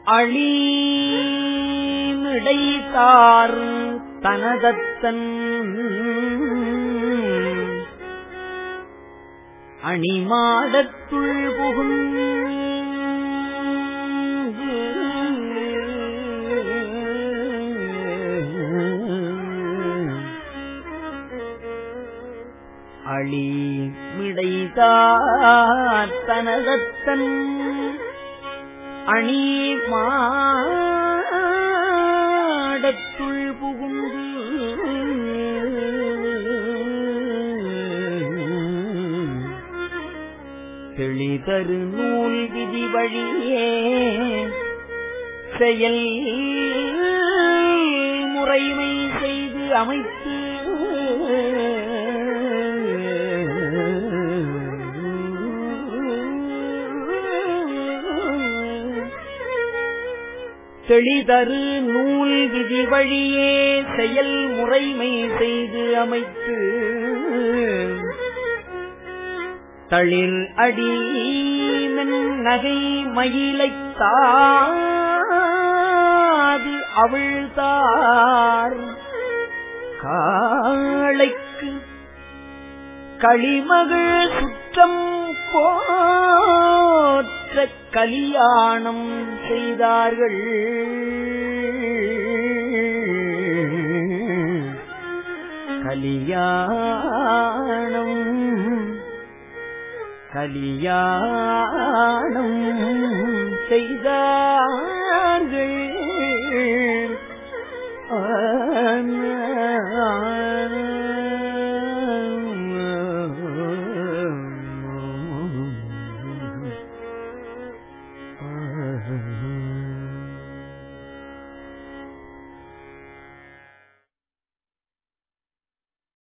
அழிமிடைத்தார் தனதத்தன் அணிமாடத்துள் புகும் அழி மிடைதார் தனதத்தன் அணி மாடத்துள் புகுந்து தெளிதரு நூல் விதி வழியே செயல் முறைமை செய்து அமைத்து தெளிதரு நூல் விதி வழியே செயல் முறைமை செய்து அமைத்து தளிர் அடி நகை மயிலைத் தாது அவிழ்தார் காளைக்கு களிமகள் சுற்றம் போற்ற கலியாணம் செய்தார்கள் கலியாணம் கலியாணம் செய்தார்கள்